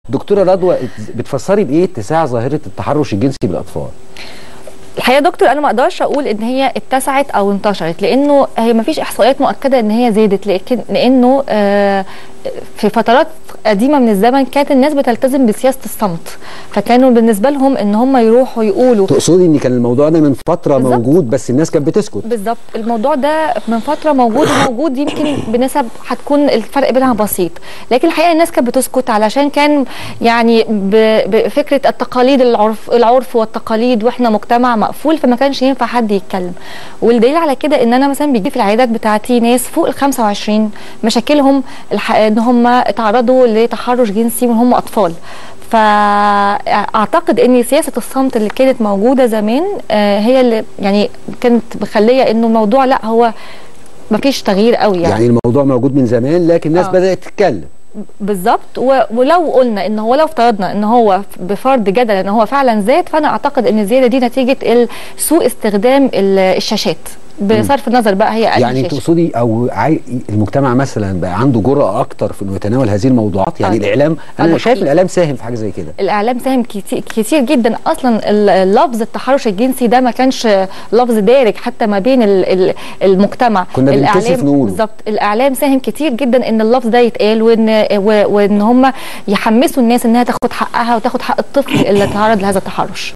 دكتوره رضوى بتفسري بايه اتساع ظاهره التحرش الجنسي بالاطفال الحقيقه يا دكتور انا ما اقدرش اقول ان هي اتسعت او انتشرت لانه هي ما فيش احصائيات مؤكده ان هي زادت لكن لانه آه في فترات قديمه من الزمن كانت الناس بتلتزم بسياسه الصمت فكانوا بالنسبه لهم ان هم يروحوا يقولوا تقصدي ان كان الموضوع ده من فتره بالظبط. موجود بس الناس كانت بتسكت بالظبط الموضوع ده من فتره موجود وموجود يمكن بنسب هتكون الفرق بينها بسيط لكن الحقيقه الناس كانت بتسكت علشان كان يعني ب- بفكره التقاليد العرف العرف والتقاليد واحنا مجتمع مقفول فما كانش ينفع حد يتكلم والدليل على كده ان انا مثلا بيجي في العيادات بتاعتي ناس فوق ال 25 مشاكلهم الح... ان هم اتعرضوا لتحرش جنسي وهم هم اطفال فاعتقد ان سياسه الصمت اللي كانت موجوده زمان آه، هي اللي يعني كانت مخليه انه الموضوع لا هو ما فيش تغيير قوي يعني, يعني الموضوع موجود من زمان لكن الناس آه. بدات تتكلم بالظبط و- ولو قلنا ان هو لو افترضنا ان هو بفرض جدل ان هو فعلا زاد فانا اعتقد ان الزياده دي نتيجه ال- سوء استخدام ال- الشاشات بصرف النظر بقى هي أنهي يعني شاشة. تقصدي او عاي... المجتمع مثلا بقى عنده جرأة اكتر في انه يتناول هذه الموضوعات يعني آه. الاعلام آه، انا ده شايف حقيقي. الاعلام ساهم في حاجه زي كده الاعلام ساهم كتير, كتير جدا اصلا ال- اللفظ التحرش الجنسي ده ما كانش لفظ دارج حتى ما بين ال- ال- المجتمع كنا بنتكسف نقوله. بالظبط الاعلام ساهم كتير جدا ان اللفظ ده يتقال وان و- وان هم يحمسوا الناس انها تاخد حقها وتاخد حق الطفل اللي تعرض لهذا التحرش